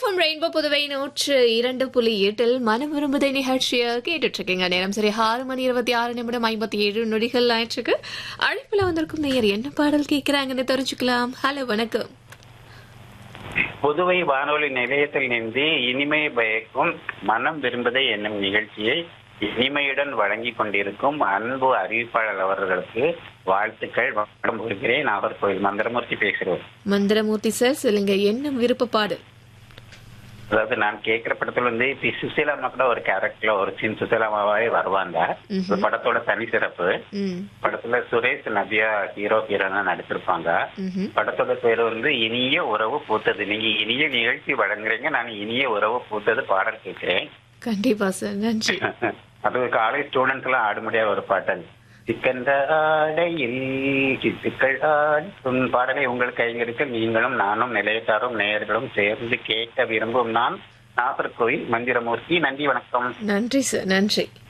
FM rainbow Puduvai நூற்று இரண்டு புள்ளி எட்டில் மனம் விரும்புதை நிகழ்ச்சியை கேட்டுட்டு இருக்கீங்க நேரம் சரி ஆறு மணி இருபத்தி ஆறு நிமிடம் ஐம்பத்தி ஏழு நொடிகள் ஆயிடுச்சுக்கு அழைப்புல வந்திருக்கும் நேயர் என்ன பாடல் கேட்கிறாங்கன்னு தெரிஞ்சுக்கலாம் ஹலோ வணக்கம் புதுவை வானொலி நிலையத்தில் நின்று இனிமை பயக்கும் மனம் விரும்புதை என்னும் நிகழ்ச்சியை இனிமையுடன் வழங்கிக் கொண்டிருக்கும் அன்பு அறிவிப்பாளர் அவர்களுக்கு வாழ்த்துக்கள் வணக்கம் கூறுகிறேன் நாகர்கோவில் மந்திரமூர்த்தி பேசுகிறோம் மந்திரமூர்த்தி சார் சொல்லுங்க என்ன விருப்ப பாடல் அதாவது நான் கேட்கிற படத்துல வந்து இப்ப சுசீலா அம்மா கூட ஒரு கேரக்டர்ல ஒரு சின்ன சுசீலாமாவே வருவாங்க இந்த படத்தோட தனி சிறப்பு ம் படத்துல சுரேஷ் நதியா ஹீரோ ஹீரோனா நடிச்சிருப்பாங்க ம்ஹும். படத்தோட பேரு வந்து இனிய உறவு பூத்தது நீங்க இனிய நிகழ்ச்சி வழங்குறீங்க நான் இனிய உறவு பூத்தது பாடல் கேட்கிறேன் கண்டிப்பா சார் நன்றி அது காலேஜ் ஸ்டூடெண்ட்ஸ் எல்லாம் ஆட முடியாத ஒரு பாடல் சிக்கந்த ஆடையில் சித்துக்கள் ஆடும் பாடலை உங்கள் கைகளுக்கு நீங்களும் நானும் நிலையத்தாரும் நேயர்களும் சேர்ந்து கேட்க விரும்பும் நான் நாகர்கோவில் மந்திரமூர்த்தி நன்றி வணக்கம் நன்றி சார் நன்றி